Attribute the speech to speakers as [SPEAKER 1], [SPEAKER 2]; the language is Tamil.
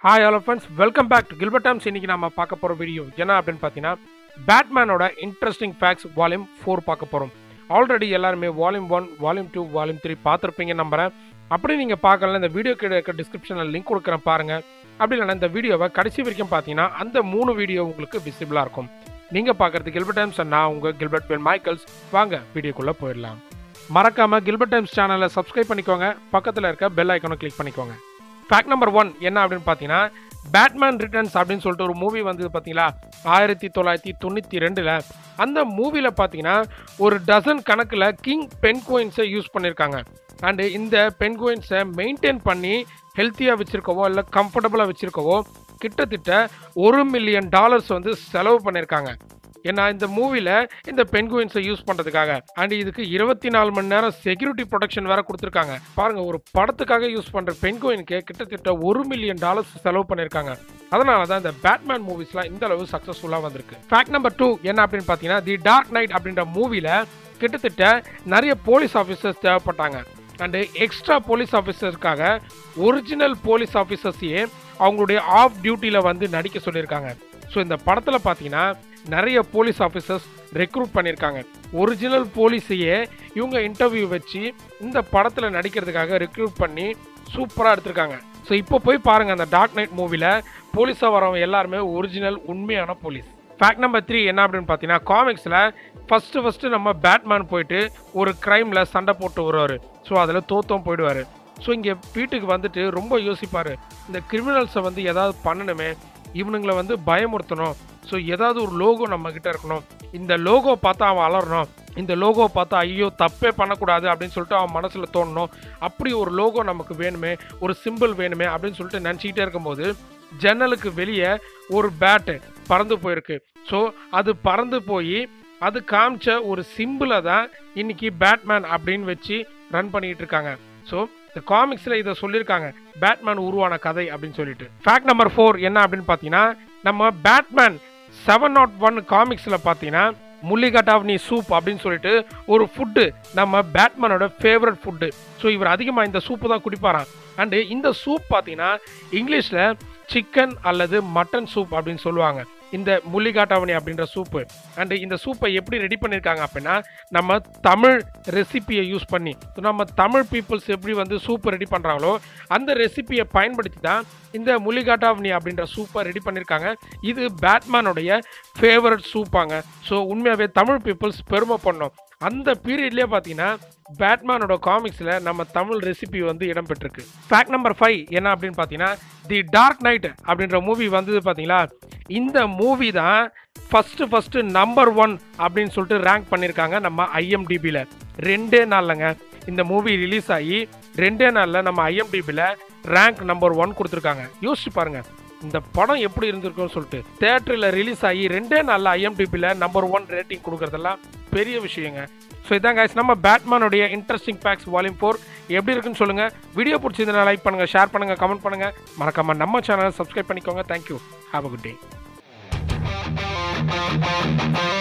[SPEAKER 1] hi hello friends welcome back to Gilbert Times இன்னைக்கு நம்ம பார்க்க போகிற வீடியோ என்ன அப்படின்னு பார்த்தீங்கன்னா பேட்மேனோட இன்ட்ரெஸ்டிங் ஃபேக்ட்ஸ் வால்யூம் ஃபோர் பார்க்க போகிறோம் ஆல்ரெடி எல்லாருமே volume one volume two volume three பார்த்துருப்பீங்க நம்புறேன் அப்படி நீங்கள் பார்க்கல இந்த வீடியோ கீழே இருக்க டிஸ்கிரிப்ஷனில் லிங்க் கொடுக்குறேன் பாருங்கள் அப்படி இல்லைனா இந்த வீடியோவை கடைசி வரைக்கும் பார்த்தீங்கன்னா அந்த மூணு வீடியோ உங்களுக்கு விசிபிளாக இருக்கும் நீங்கள் பார்க்குறது கில்பர்ட் டைம்ஸ் நான் உங்கள் கில்பர்ட் பென் மைக்கேல்ஸ் வாங்க வீடியோக்குள்ளே போயிடலாம் மறக்காமல் கில்பர்ட் டைம்ஸ் சேனலை சப்ஸ்கிரைப் பண்ணிக்கோங்க பக்கத்தில் இருக்க பெல் ஐக்கனை கிளிக் பண்ணிக்கோங்க ஃபேக்ட் நம்பர் ஒன் என்ன அப்படின்னு பார்த்தீங்கன்னா பேட்மேன் ரிட்டர்ன்ஸ் அப்படின்னு சொல்லிட்டு ஒரு மூவி வந்து பார்த்தீங்களா ஆயிரத்தி தொள்ளாயிரத்தி தொண்ணூற்றி ரெண்டில் அந்த மூவியில் பார்த்தீங்கன்னா ஒரு டசன் கணக்கில் கிங் பென்குயின்ஸை யூஸ் பண்ணியிருக்காங்க அண்டு இந்த பென்குயின்ஸை மெயின்டைன் பண்ணி ஹெல்த்தியாக வச்சுருக்கவோ இல்லை கம்ஃபர்டபுளாக வச்சுருக்கவோ கிட்டத்தட்ட ஒரு மில்லியன் டாலர்ஸ் வந்து செலவு பண்ணியிருக்காங்க ஏன்னா இந்த மூவியில் இந்த பென்குயின்ஸை யூஸ் பண்ணுறதுக்காக அண்ட் இதுக்கு இருபத்தி நாலு மணி நேரம் செக்யூரிட்டி ப்ரொடெக்ஷன் வேற கொடுத்துருக்காங்க பாருங்க ஒரு படத்துக்காக யூஸ் பண்ணுற பென்குயினுக்கு கிட்டத்தட்ட ஒரு மில்லியன் டாலர்ஸ் செலவு பண்ணியிருக்காங்க அதனால தான் இந்த பேட்மேன் மூவிஸ்லாம் இந்த அளவு சக்ஸஸ்ஃபுல்லாக வந்திருக்கு ஃபேக்ட் நம்பர் டூ என்ன அப்படின்னு பார்த்தீங்கன்னா தி டார்க் நைட் அப்படின்ற மூவியில் கிட்டத்தட்ட நிறைய போலீஸ் ஆஃபீஸர்ஸ் தேவைப்பட்டாங்க அண்டு எக்ஸ்ட்ரா போலீஸ் ஆஃபீஸர்ஸ்க்காக ஒரிஜினல் போலீஸ் ஆஃபீஸர்ஸையே அவங்களுடைய ஆஃப் டியூட்டியில் வந்து நடிக்க சொல்லியிருக்காங்க ஸோ இந்த படத்தில் பார்த்தீங்கன்னா நிறைய போலீஸ் ஆஃபீஸர்ஸ் ரெக்ரூட் பண்ணியிருக்காங்க ஒரிஜினல் போலீஸையே இவங்க இன்டர்வியூ வச்சு இந்த படத்தில் நடிக்கிறதுக்காக ரெக்ரூட் பண்ணி சூப்பராக எடுத்திருக்காங்க ஸோ இப்போ போய் பாருங்கள் அந்த டார்க் நைட் மூவியில் போலீஸாக வரவங்க எல்லாருமே ஒரிஜினல் உண்மையான போலீஸ் ஃபேக்ட் நம்பர் த்ரீ என்ன அப்படின்னு பார்த்தீங்கன்னா காமிக்ஸில் ஃபஸ்ட்டு ஃபஸ்ட்டு நம்ம பேட்மேன் போயிட்டு ஒரு க்ரைமில் சண்டை போட்டு வருவார் ஸோ அதில் தோத்தம் போயிடுவார் ஸோ இங்கே வீட்டுக்கு வந்துட்டு ரொம்ப யோசிப்பார் இந்த கிரிமினல்ஸை வந்து ஏதாவது பண்ணணுமே இவனுங்களை வந்து பயமுறுத்தணும் ஸோ ஏதாவது ஒரு லோகோ நம்ம கிட்ட இருக்கணும் இந்த லோகோ பார்த்தா அவன் அலறணும் இந்த லோகோ பார்த்தா ஐயோ தப்பே பண்ணக்கூடாது அப்படின்னு சொல்லிட்டு அவன் மனசில் தோணணும் அப்படி ஒரு லோகோ நமக்கு வேணுமே ஒரு சிம்பிள் வேணுமே அப்படின்னு சொல்லிட்டு நினச்சிக்கிட்டே இருக்கும்போது ஜன்னலுக்கு வெளியே ஒரு பேட்டு பறந்து போயிருக்கு ஸோ அது பறந்து போய் அது காமிச்ச ஒரு சிம்பிளை தான் இன்னைக்கு பேட்மேன் அப்படின்னு வச்சு ரன் பண்ணிட்டு இருக்காங்க ஸோ இந்த காமிக்ஸில் இதை சொல்லியிருக்காங்க பேட்மேன் உருவான கதை அப்படின்னு சொல்லிட்டு ஃபேக்ட் நம்பர் ஃபோர் என்ன அப்படின்னு பார்த்தீங்கன்னா நம்ம பேட்மேன் செவன் நாட் ஒன் காமிக்ஸில் பார்த்தீங்கன்னா முள்ளிகட்டாவ்னி சூப் அப்படின்னு சொல்லிட்டு ஒரு ஃபுட்டு நம்ம பேட்மேனோட ஃபேவரட் ஃபுட்டு ஸோ இவர் அதிகமாக இந்த சூப்பு தான் குடிப்பாராம் அண்டு இந்த சூப் பார்த்தீங்கன்னா இங்கிலீஷில் சிக்கன் அல்லது மட்டன் சூப் அப்படின்னு சொல்லுவாங்க இந்த முள்ளிகாட்டாவணி அப்படின்ற சூப்பு அண்டு இந்த சூப்பை எப்படி ரெடி பண்ணியிருக்காங்க அப்படின்னா நம்ம தமிழ் ரெசிபியை யூஸ் பண்ணி நம்ம தமிழ் பீப்புள்ஸ் எப்படி வந்து சூப்பு ரெடி பண்ணுறாங்களோ அந்த ரெசிபியை பயன்படுத்தி தான் இந்த முள்ளிகாட்டாவணி அப்படின்ற சூப்பை ரெடி பண்ணியிருக்காங்க இது பேட்மேனுடைய ஃபேவரட் சூப்பாங்க ஸோ உண்மையாகவே தமிழ் பீப்புள்ஸ் பெருமை பண்ணோம் அந்த பீரியட்லேயே பார்த்தீங்கன்னா பேட்மேனோட காமிக்ஸில் நம்ம தமிழ் ரெசிபி வந்து இடம்பெற்றிருக்கு ஃபேக்ட் நம்பர் ஃபைவ் என்ன அப்படின்னு பார்த்தீங்கன்னா தி டார்க் நைட் அப்படின்ற மூவி வந்தது பார்த்தீங்களா இந்த மூவி தான் ஃபஸ்ட்டு ஃபஸ்ட்டு நம்பர் ஒன் அப்படின்னு சொல்லிட்டு ரேங்க் பண்ணியிருக்காங்க நம்ம ஐஎம்டிபியில் ரெண்டே நாள்லங்க இந்த மூவி ரிலீஸ் ஆகி ரெண்டே நாளில் நம்ம ஐஎம்டிபியில் ரேங்க் நம்பர் ஒன் கொடுத்துருக்காங்க யோசிச்சு பாருங்க இந்த படம் எப்படி இருந்திருக்கும்னு சொல்லிட்டு தேட்டரில் ரிலீஸ் ஆகி ரெண்டே நாளில் ஐஎம்டிபியில் நம்பர் ஒன் ரேட்டிங் கொடுக்குறதெல்லாம் பெரிய விஷயங்க ஸோ இதான் கைஸ் நம்ம பேட்மேனுடைய இன்ட்ரெஸ்டிங் ஃபேக்ஸ் வால்யூம் ஃபோர் எப்படி இருக்குன்னு சொல்லுங்கள் வீடியோ பிடிச்சிருந்தா லைக் பண்ணுங்கள் ஷேர் பண்ணுங்கள் கமெண்ட் பண்ணுங்கள் மறக்காமல் நம்ம சேனலை சப்ஸ்கிரைப் பண்ணிக்கோங்க thank you have a good day